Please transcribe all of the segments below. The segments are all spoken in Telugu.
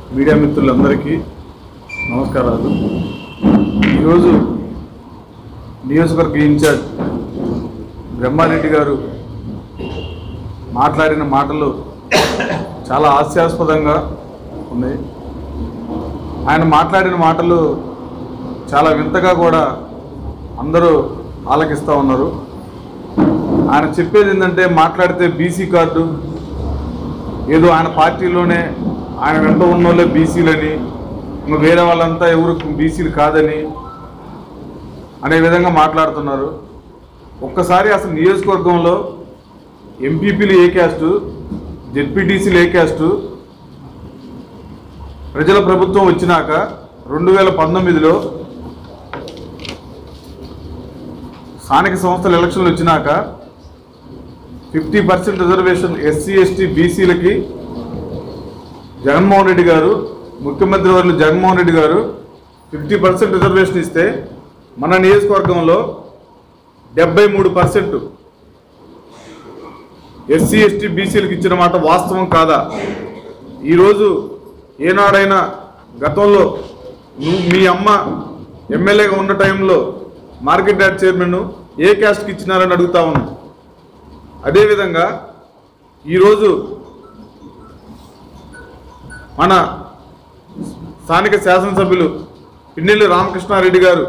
మీడియా మిత్రులందరికీ నమస్కారాలు ఈరోజు నియోజకవర్గ ఇన్ఛార్జ్ బ్రహ్మారెడ్డి గారు మాట్లాడిన మాటలు చాలా హాస్యాస్పదంగా ఉన్నాయి ఆయన మాట్లాడిన మాటలు చాలా వింతగా కూడా అందరూ ఆలకిస్తూ ఉన్నారు ఆయన చెప్పేది ఏంటంటే మాట్లాడితే బీసీ కార్డు ఏదో ఆయన పార్టీలోనే ఆయన వెంట ఉన్నోళ్ళే బీసీలని ఇంకా వేరే వాళ్ళంతా ఎవరు బీసీలు కాదని అనే విధంగా మాట్లాడుతున్నారు ఒక్కసారి అసలు నియోజకవర్గంలో ఎంపీపీలు ఏ క్యాస్టు జెడ్పీటీసీలు ఏ క్యాస్టు ప్రజల ప్రభుత్వం వచ్చినాక రెండు వేల పంతొమ్మిదిలో స్థానిక సంస్థల ఎలక్షన్లు వచ్చినాక fifty percent reservation SC ST బీసీలకి జగన్మోహన్ రెడ్డి గారు ముఖ్యమంత్రి వర్యులు జగన్మోహన్ రెడ్డి గారు ఫిఫ్టీ పర్సెంట్ రిజర్వేషన్ ఇస్తే మన నియోజకవర్గంలో డెబ్బై మూడు పర్సెంట్ ఎస్సీ ఎస్టీ బీసీలకు ఇచ్చిన మాట వాస్తవం కాదా ఈరోజు ఏనాడైనా గతంలో నువ్వు మీ అమ్మ ఎమ్మెల్యేగా ఉన్న టైంలో మార్కెట్ యార్డ్ చైర్మన్ ఏ క్యాస్ట్కి ఇచ్చినారని అడుగుతా ఉన్నాం అదేవిధంగా ఈరోజు మన స్థానిక శాసనసభ్యులు పిన్నెల్లి రామకృష్ణారెడ్డి గారు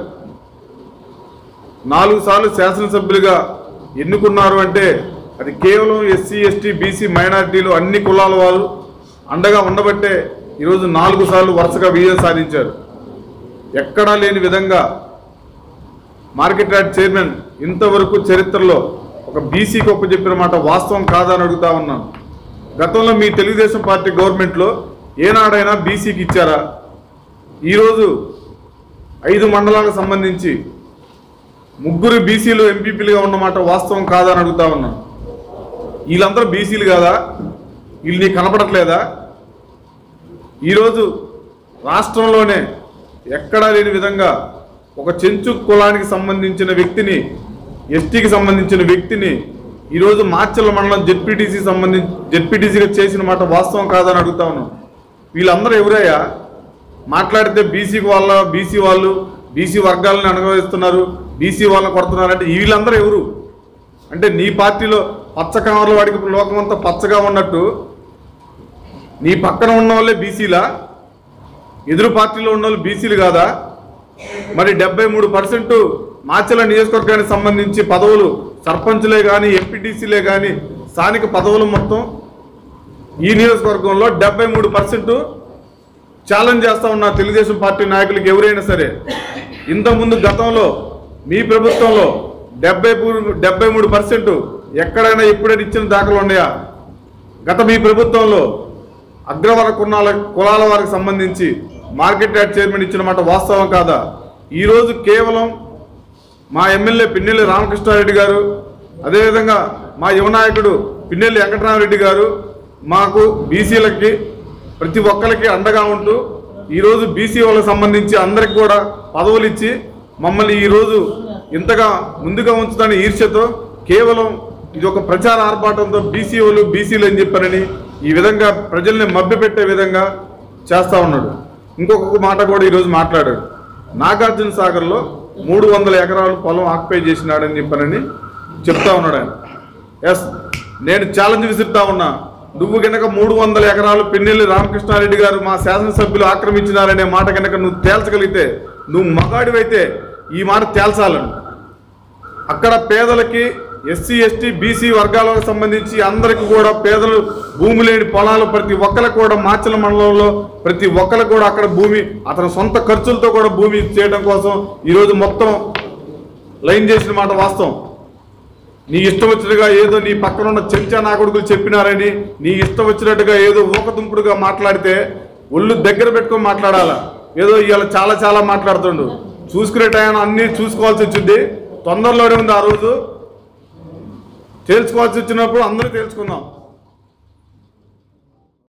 నాలుగు సార్లు శాసనసభ్యులుగా ఎన్నుకున్నారు అంటే అది కేవలం ఎస్సీ ఎస్టీ బీసీ మైనారిటీలు అన్ని కులాల వారు అండగా ఉండబట్టే ఈరోజు నాలుగు సార్లు వరుసగా విజయం సాధించారు ఎక్కడా లేని విధంగా మార్కెట్ యార్డ్ చైర్మన్ ఇంతవరకు చరిత్రలో ఒక బీసీకి ఒప్ప చెప్పిన మాట వాస్తవం కాదా అని అడుగుతా ఉన్నాను గతంలో మీ తెలుగుదేశం పార్టీ గవర్నమెంట్లో ఏనాడైనా బీసీకి ఇచ్చారా ఈరోజు ఐదు మండలాలకు సంబంధించి ముగ్గురు బీసీలు ఎంపీపీలుగా ఉన్నమాట వాస్తవం కాదా అని అడుగుతా ఉన్నాను వీళ్ళందరూ బీసీలు కాదా వీళ్ళు నీకు కనపడట్లేదా ఈరోజు రాష్ట్రంలోనే ఎక్కడా లేని విధంగా ఒక చెంచు కులానికి సంబంధించిన వ్యక్తిని ఎస్టీకి సంబంధించిన వ్యక్తిని ఈరోజు మార్చల మండలం జెడ్పీటీసీ సంబంధించి జెడ్పీటీసీగా చేసిన మాట వాస్తవం కాదని అడుగుతా ఉన్నాం వీళ్ళందరూ ఎవరయ్యా మాట్లాడితే బీసీకి వాళ్ళ బీసీ వాళ్ళు బీసీ వర్గాలను అనుభవిస్తున్నారు బీసీ వాళ్ళని కొడుతున్నారంటే వీళ్ళందరూ ఎవరు అంటే నీ పార్టీలో పచ్చ కవర్ల వాడికి లోకమంతా పచ్చగా ఉన్నట్టు నీ పక్కన ఉన్న వాళ్ళే బీసీలా ఎదురు పార్టీలో ఉన్న వాళ్ళు బీసీలు కాదా మరి డెబ్బై మూడు పర్సెంట్ మాచల నియోజకవర్గానికి సంబంధించి పదవులు సర్పంచ్లే కానీ ఎంపీటీసీలే కానీ స్థానిక పదవులు మొత్తం ఈ నియోజకవర్గంలో డెబ్బై మూడు పర్సెంట్ ఛాలెంజ్ చేస్తా ఉన్న తెలుగుదేశం పార్టీ నాయకులకు ఎవరైనా సరే ఇంతకుముందు గతంలో మీ ప్రభుత్వంలో డెబ్బై డెబ్బై మూడు పర్సెంట్ ఎక్కడైనా ఎప్పుడైనా ఇచ్చిన దాఖలు ఉన్నాయా గత మీ ప్రభుత్వంలో అగ్రవర్ణ కులాల కులాల వారికి సంబంధించి మార్కెట్ యార్డ్ చైర్మన్ ఇచ్చిన మాట వాస్తవం కాదా ఈరోజు కేవలం మా ఎమ్మెల్యే పిన్నెల్లి రామకృష్ణారెడ్డి గారు అదేవిధంగా మా యువనాయకుడు పిన్నెల్లి వెంకటరామరెడ్డి గారు మాకు బీసీలకి ప్రతి ఒక్కరికి అండగా ఉంటూ ఈరోజు బీసీ వాళ్ళకి సంబంధించి అందరికి కూడా పదవులు ఇచ్చి మమ్మల్ని ఈరోజు ఇంతగా ముందుగా ఉంచుతాని ఈర్ష్యతో కేవలం ఇది ఒక ప్రచార ఆర్భాటంతో బీసీ వాళ్ళు బీసీలు అని చెప్పారని ఈ విధంగా ప్రజల్ని మభ్యపెట్టే విధంగా చేస్తా ఉన్నాడు ఇంకొక మాట కూడా ఈరోజు మాట్లాడాడు నాగార్జున సాగర్లో మూడు వందల ఎకరాలు పొలం ఆక్యుపై చేసినాడని చెప్పానని చెప్తా ఉన్నాడు ఆయన ఎస్ నేను ఛాలెంజ్ విసురుతా ఉన్నా నువ్వు గనక మూడు వందల ఎకరాలు పిన్నెల్లి రామకృష్ణారెడ్డి గారు మా శాసనసభ్యులు ఆక్రమించినారనే మాట కనుక నువ్వు తేల్చగలిగితే నువ్వు మగాడివైతే ఈ మాట తేల్చాలను అక్కడ పేదలకి ఎస్సీ ఎస్టీ బీసీ వర్గాలకు సంబంధించి అందరికి కూడా పేదలు భూమి లేని పొలాలు ప్రతి ఒక్కరికి కూడా మాచల మండలంలో ప్రతి ఒక్కరికి కూడా అక్కడ భూమి అతని సొంత ఖర్చులతో కూడా భూమి చేయడం కోసం ఈరోజు మొత్తం లైన్ చేసిన మాట వాస్తవం నీ ఇష్టం వచ్చినట్టుగా ఏదో నీ పక్కన ఉన్న చెంచా నా కొడుకులు చెప్పినారని నీ ఇష్టం వచ్చినట్టుగా ఏదో ఊకదుంపుడుగా మాట్లాడితే ఒళ్ళు దగ్గర పెట్టుకొని మాట్లాడాలా ఏదో ఇవాళ చాలా చాలా మాట్లాడుతుండు చూసుకునే టైం అన్నీ చూసుకోవాల్సి వచ్చింది తొందరలోనే ఉంది ఆ రోజు తేల్చుకోవాల్సి వచ్చినప్పుడు అందరూ తేల్చుకుందాం